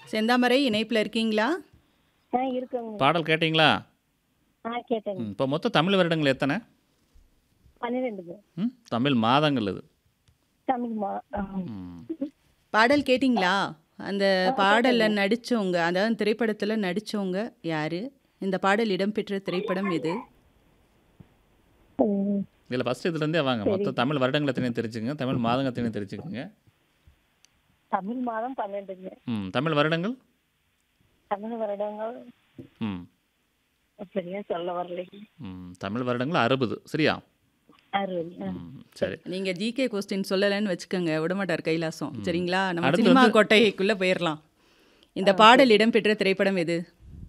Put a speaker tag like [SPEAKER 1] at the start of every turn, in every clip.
[SPEAKER 1] செந்தாமரை இணைப்பில் இருக்கீங்களா
[SPEAKER 2] ஆ இருக்குங்க
[SPEAKER 3] பாடல் கேட்டிங்களா
[SPEAKER 2] ஆ கேட்டேங்க
[SPEAKER 3] ம், இப்போ மொத்தம் தமிழ் வருடங்கள் எத்தனை
[SPEAKER 2] பன்னிரெண்டுங்க
[SPEAKER 3] ம் தமிழ் மாதங்கள் இது
[SPEAKER 2] தமிழ் மா ஆ.
[SPEAKER 3] ம்
[SPEAKER 1] பாடல் கேட்டிங்களா அந்த பாடலில் நடித்தவங்க அதாவது திரைப்படத்தில் நடித்தவங்க யார் இந்த பாடல் இடம்பெற்ற திரைப்படம் எது
[SPEAKER 2] ம்.
[SPEAKER 3] இதில் ஃபஸ்ட்டு இதுலேருந்தே வாங்க மொத்தம் தமிழ் வருடங்கள் எத்தனையும் தெரிஞ்சுக்கங்க தமிழ் மாதங்கள் எத்தனையும் தெரிஞ்சுக்கங்க
[SPEAKER 2] தமிழ் மாதம் பன்னெண்டுங்க
[SPEAKER 3] ம் தமிழ் வருடங்கள்
[SPEAKER 2] தமிழ் வருடங்கள்
[SPEAKER 3] ம்
[SPEAKER 2] சரியா சொல்ல வரலைங்க
[SPEAKER 3] ம் தமிழ் வருடங்கள் அறுபது சரியா
[SPEAKER 2] அறுபது ஆ.
[SPEAKER 3] ம் சரி
[SPEAKER 1] நீங்கள் ஜிகே கொஸ்டின் சொல்லலைன்னு வச்சுக்கோங்க விடமாட்டார் கைலாசம் சரிங்களா நம்ம
[SPEAKER 3] அடுத்து
[SPEAKER 1] சினிமா
[SPEAKER 3] வந்து-
[SPEAKER 1] கொட்டைக்குள்ளே போயிடலாம் இந்த பாடல் இடம்பெற்ற திரைப்படம் எது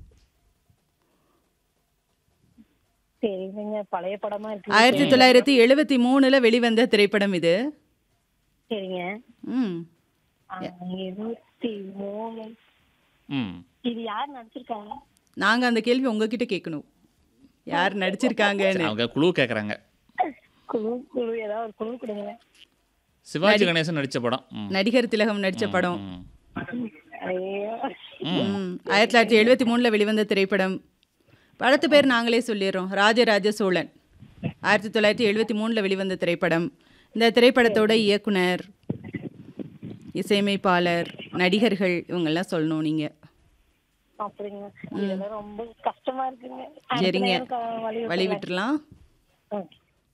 [SPEAKER 2] சரிங்க பழைய படமா இருக்கு
[SPEAKER 1] ஆயிரத்தி தொள்ளாயிரத்தி எழுபத்தி மூணுல வெளிவந்த திரைப்படம் இது
[SPEAKER 2] சரிங்க
[SPEAKER 1] ம்
[SPEAKER 2] ஆ, இருபத்தி மூணு
[SPEAKER 3] ம்
[SPEAKER 2] இது யார் நடிச்சிருக்காங்க
[SPEAKER 1] நாங்கள் அந்த கேள்வி உங்ககிட்ட கேட்கணும் யார் நடிச்சிருக்காங்கன்னு
[SPEAKER 3] அவங்க குழு கேட்குறாங்க
[SPEAKER 2] குழு குழு ஏதாவது ஒரு குழு கொடுங்க
[SPEAKER 3] சிவாஜி கணேசன் நடித்த படம் ம்
[SPEAKER 1] நடிகர் திலகம் நடித்த படம்
[SPEAKER 3] ம்
[SPEAKER 2] ஐயோ
[SPEAKER 1] ம் ஆயிரத்தி தொள்ளாயிரத்தி எழுபத்தி மூணில் வெளிவந்த திரைப்படம் படத்து பேர் நாங்களே சொல்லிடுறோம் ராஜராஜ சோழன் ஆயிரத்தி தொள்ளாயிரத்தி எழுபத்தி மூணில் வெளிவந்த திரைப்படம் இந்த திரைப்படத்தோட இயக்குனர் இசையமைப்பாளர் நடிகர்கள் இவங்கெல்லாம் சொல்லணும் நீங்கள்
[SPEAKER 2] அப்படிங்க இதெல்லாம் ரொம்ப கஷ்டமா இருக்குங்க அடுத்த
[SPEAKER 1] சரிங்க
[SPEAKER 2] நேரம் க- வழி
[SPEAKER 1] வழி
[SPEAKER 2] விட்டுறலாம்.
[SPEAKER 1] விட்டுறலாம்
[SPEAKER 2] ஓகே.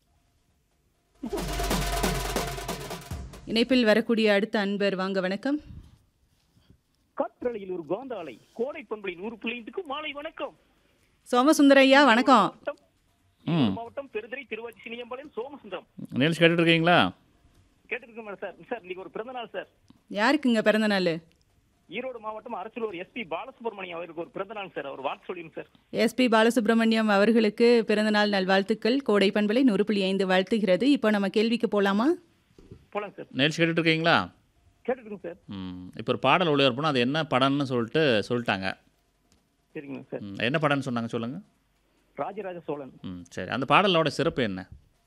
[SPEAKER 1] இணைப்பில் வரக்கூடிய அடுத்த அன்பர் வாங்க வணக்கம்
[SPEAKER 4] காற்றலையில் ஒரு கோந்தாலை கோடை பண்பலை நூறு பிள்ளைந்துக்கு மாலை வணக்கம்
[SPEAKER 1] சோமசுந்தரையா வணக்கம்
[SPEAKER 4] மாவட்டம்
[SPEAKER 3] ம்.
[SPEAKER 4] ஈரோடு மாவட்டம் பெருந்துறை திருவாச்சி சினியம்பாளையம் சோமசுந்தரம்
[SPEAKER 3] நிகழ்ச்சி கேட்டுட்டு இருக்கீங்களா
[SPEAKER 4] கேட்டுருக்கேன் சார் சார் இன்னைக்கு ஒரு பிறந்த நாள் சார்
[SPEAKER 1] யாருக்குங்க பிறந்த நாள்
[SPEAKER 4] ஈரோடு மாவட்டம் அரசலூர் எஸ்பி பாலசுப்ரமணியம் அவருக்கு ஒரு பிறந்த நாள் சார் அவர் வாழ்த்து சொல்லிடுங்க சார்
[SPEAKER 1] எஸ்பி பாலசுப்ரமணியம் அவர்களுக்கு பிறந்தநாள் நல்வாழ்த்துக்கள் கோடை பண்பலை நூறு புள்ளி ஐந்து வாழ்த்துகிறது இப்போ நம்ம கேள்விக்கு போகலாமா
[SPEAKER 4] போலாம் சார்
[SPEAKER 3] நிகழ்ச்சி கேட்டுட்டு இருக்கீங்களா
[SPEAKER 4] கேட்டுருக்கேன் சார்
[SPEAKER 3] ம் இப்போ ஒரு பாடல் ஒளிபரப்புனா அது என்ன படம்னு சொல்லிட்டு சொல்லிட்டாங்க
[SPEAKER 4] சரிங்க சார்
[SPEAKER 3] ம், என்ன படம்னு சொன்னாங்க சொல்லுங்கள்
[SPEAKER 4] ராஜராஜ சோழன்
[SPEAKER 3] ம் சரி அந்த பாடலோட சிறப்பு என்ன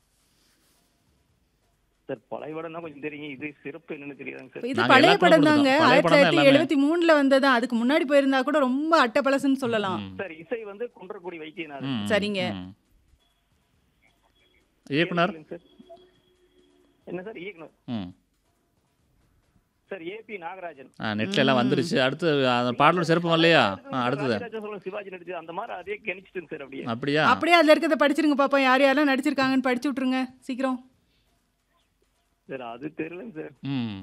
[SPEAKER 4] சார் பழைய படம்னா கொஞ்சம் தெரியும் இது சிறப்பு என்னன்னு தெரியாதுங்க சார்
[SPEAKER 1] இது
[SPEAKER 3] நாங்க
[SPEAKER 1] பழைய
[SPEAKER 3] எல்லா
[SPEAKER 1] படம்
[SPEAKER 3] படமும்
[SPEAKER 1] தாங்க
[SPEAKER 3] கொடுத்தோம். பழைய
[SPEAKER 1] ஆயிரத்தி
[SPEAKER 3] படம் தான்
[SPEAKER 1] தொள்ளாயிரத்தி
[SPEAKER 3] எல்லாமே.
[SPEAKER 1] எழுபத்தி மூணுல வந்ததா அதுக்கு முன்னாடி போயிருந்தா கூட ரொம்ப அட்டப்பழசுன்னு சொல்லலாம்
[SPEAKER 4] சார் இசை வந்து குன்றக்குடி வைத்தியநாதன்
[SPEAKER 3] ம்,
[SPEAKER 1] சரிங்க.
[SPEAKER 3] ம். இயக்குனர்
[SPEAKER 4] சார் என்ன சார் இயக்குனர்
[SPEAKER 3] ம்
[SPEAKER 4] சார் ஏபி நாகராஜன்
[SPEAKER 3] ஆ நெட்டில் எல்லாம் வந்துருச்சு அடுத்து அந்த பாடலோட சிறப்பு வரலையா ஆ அடுத்தது
[SPEAKER 4] ராஜராஜ சோழன் சிவாஜி நடிச்சு அந்த மாதிரி அதே கணிச்சிட்டுங்க சார் அப்படியே
[SPEAKER 3] அப்படியா
[SPEAKER 1] அப்படியே அதுல இருக்கிறத படிச்சிருங்க பாப்போம் யார் யாரெல்லாம் நடிச்சிருக்காங்கன்னு படிச்சு விட்டுருங்க சீக்கிரம்
[SPEAKER 4] சார் அது தெரியலங்க சார்
[SPEAKER 3] ம்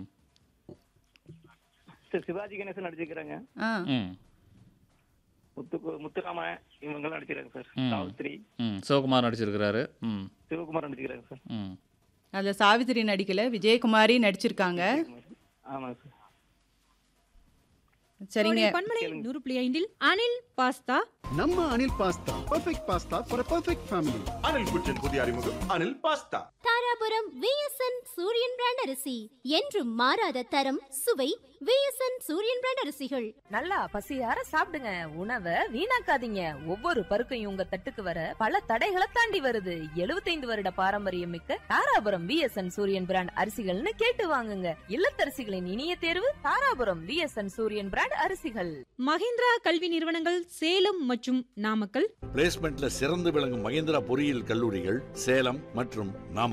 [SPEAKER 4] சார் சிவாஜி கணேசன் நடிச்சிருக்கிறாங்க
[SPEAKER 1] ஆ
[SPEAKER 3] ம்
[SPEAKER 4] முத்து முத்துராம இவங்கெல்லாம் நடிச்சிருக்காங்க சார்
[SPEAKER 3] ம்.
[SPEAKER 4] சாவித்ரி
[SPEAKER 3] ம் சிவகுமார் நடிச்சிருக்கிறாரு ம்
[SPEAKER 4] சிவகுமார் நடிச்சிருக்காங்க சார்
[SPEAKER 3] ம்
[SPEAKER 1] அதுல சாவித்திரி நடிக்கல விஜயகுமாரி நடிச்சிருக்காங்க
[SPEAKER 4] ஆமாங்க சார்
[SPEAKER 1] சரிங்க
[SPEAKER 5] கோடை பண்பலை நூறு புள்ளி ஐந்தில் அனில் பாஸ்தா
[SPEAKER 6] ನಮ್ಮ Anil pasta perfect pasta for a perfect family
[SPEAKER 7] Anil குச்சின் புதிய அறிமுகம் Anil pasta
[SPEAKER 8] Dharapuram VSN Suriyan brand அரிசி என்றும் மாறாத தரம் சுவை விஎஸ்என் சூரியன் பிராண்ட் அரிசிகள்
[SPEAKER 9] நல்லா பசியார சாப்பிடுங்க உணவை வீணாக்காதீங்க ஒவ்வொரு பருக்கையும் உங்க தட்டுக்கு வர பல தடைகளை தாண்டி வருது 75 வருட பாரம்பரியம் மிக்க தாராபுரம் விஎஸ்என் சூரியன் பிராண்ட் அரிசிகள்னு கேட்டு வாங்குங்க இல்லத்தரசிகளின் இனிய தேர்வு தாராபுரம் விஎஸ்என் சூரியன் பிராண்ட் அரிசிகள்
[SPEAKER 5] மஹிந்திரா கல்வி நிறுவனங்கள் சேலம் மற்றும் நாமக்கல்
[SPEAKER 10] பிளேஸ்மெண்ட்ல சிறந்து விளங்கும் மகேந்திரா பொறியியல் கல்லூரிகள் சேலம் மற்றும் நாமக்கல்